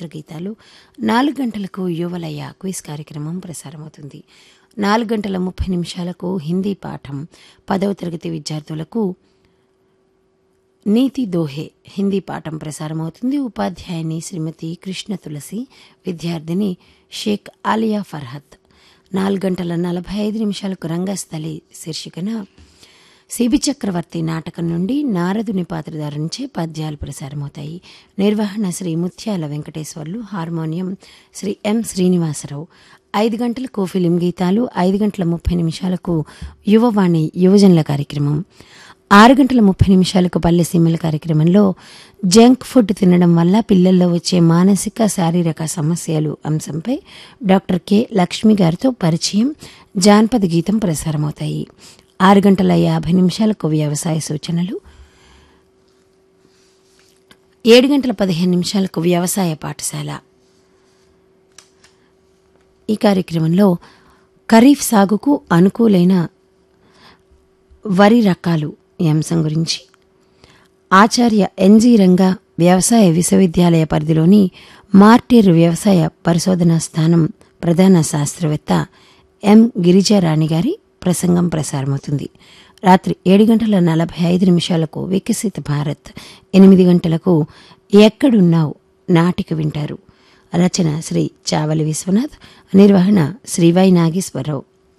చిత్రగీతాలు నాలుగు గంటలకు యువలయ క్విజ్ కార్యక్రమం ప్రసారమవుతుంది నాలుగు గంటల ముప్పై నిమిషాలకు హిందీ పాఠం పదవ తరగతి విద్యార్థులకు నీతి దోహే హిందీ పాఠం ప్రసారమవుతుంది ఉపాధ్యాయుని శ్రీమతి కృష్ణ తులసి విద్యార్థిని షేక్ ఆలియా ఫర్హత్ నాలుగు గంటల నలభై ఐదు నిమిషాలకు రంగస్థలి శీర్షికన సిబి చక్రవర్తి నాటకం నుండి నారదుని పాత్రధార నుంచే పద్యాలు ప్రసారమవుతాయి నిర్వహణ శ్రీ ముత్యాల వెంకటేశ్వర్లు హార్మోనియం శ్రీ ఎం శ్రీనివాసరావు ఐదు గంటలకు ఫిలిం గీతాలు ఐదు గంటల ముప్పై నిమిషాలకు యువవాణి యువజనుల కార్యక్రమం ఆరు గంటల ముప్పై నిమిషాలకు పల్లె సీమల కార్యక్రమంలో జంక్ ఫుడ్ తినడం వల్ల పిల్లల్లో వచ్చే మానసిక శారీరక సమస్యలు అంశంపై డాక్టర్ కె లక్ష్మి గారితో పరిచయం జానపద గీతం ప్రసారమవుతాయి ఆరు గంటల యాభై నిమిషాలకు వ్యవసాయ సూచనలు ఏడు గంటల పదిహేను నిమిషాలకు వ్యవసాయ పాఠశాల ఈ కార్యక్రమంలో ఖరీఫ్ సాగుకు అనుకూలైన వరి రకాలు ఈ అంశం గురించి ఆచార్య ఎన్జి రంగా వ్యవసాయ విశ్వవిద్యాలయ పరిధిలోని మార్టేరు వ్యవసాయ పరిశోధనా స్థానం ప్రధాన శాస్త్రవేత్త ఎం గిరిజారాణి గారి ప్రసంగం ప్రసారమవుతుంది రాత్రి ఏడు గంటల నలభై ఐదు నిమిషాలకు వికసిత భారత్ ఎనిమిది గంటలకు ఎక్కడున్నావు నాటిక వింటారు రచన శ్రీ చావలి విశ్వనాథ్ నిర్వహణ శ్రీ వై నాగేశ్వరరావు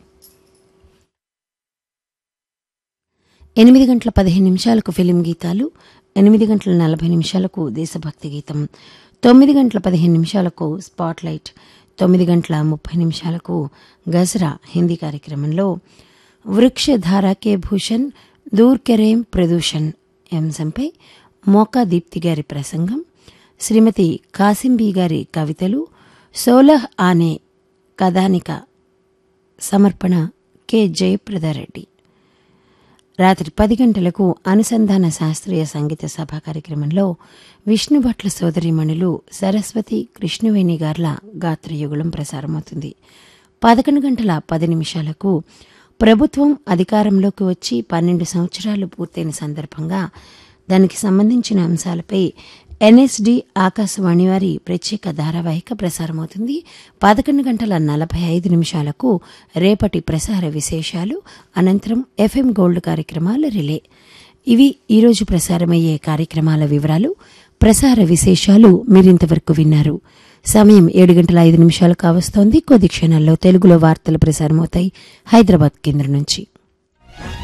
ఎనిమిది గంటల పదిహేను నిమిషాలకు ఫిలిం గీతాలు ఎనిమిది గంటల నలభై నిమిషాలకు దేశభక్తి గీతం తొమ్మిది గంటల పదిహేను నిమిషాలకు స్పాట్ లైట్ తొమ్మిది గంటల ముప్పై నిమిషాలకు గజరా హిందీ కార్యక్రమంలో వృక్షధారా కే భూషణ్ దూర్ కెరేం ప్రదూషణ్ అంశంపై మోకా దీప్తి గారి ప్రసంగం శ్రీమతి కాసింబీ గారి కవితలు సోలహ్ ఆనే కథానిక సమర్పణ కె జయప్రదారెడ్డి రాత్రి పది గంటలకు అనుసంధాన శాస్త్రీయ సంగీత సభ కార్యక్రమంలో విష్ణుభట్ల సోదరీమణులు సరస్వతి కృష్ణవేణి గార్ల గాత్రయుగుళం ప్రసారమవుతుంది పదకొండు గంటల పది నిమిషాలకు ప్రభుత్వం అధికారంలోకి వచ్చి పన్నెండు సంవత్సరాలు పూర్తయిన సందర్భంగా దానికి సంబంధించిన అంశాలపై ఎన్ఎస్డి ఆకాశవాణి వారి ప్రత్యేక ధారావాహిక ప్రసారమవుతుంది పదకొండు గంటల నలభై ఐదు నిమిషాలకు రేపటి ప్రసార విశేషాలు అనంతరం ఎఫ్ఎం గోల్డ్ కార్యక్రమాల రిలే ఇవి ఈరోజు ప్రసారమయ్యే కార్యక్రమాల వివరాలు ప్రసార విశేషాలు మీరింతవరకు విన్నారు సమయం ఏడు గంటల ఐదు నిమిషాలు కావస్తోంది కొద్ది క్షణాల్లో తెలుగులో వార్తలు ప్రసారమవుతాయి హైదరాబాద్ కేంద్రం నుంచి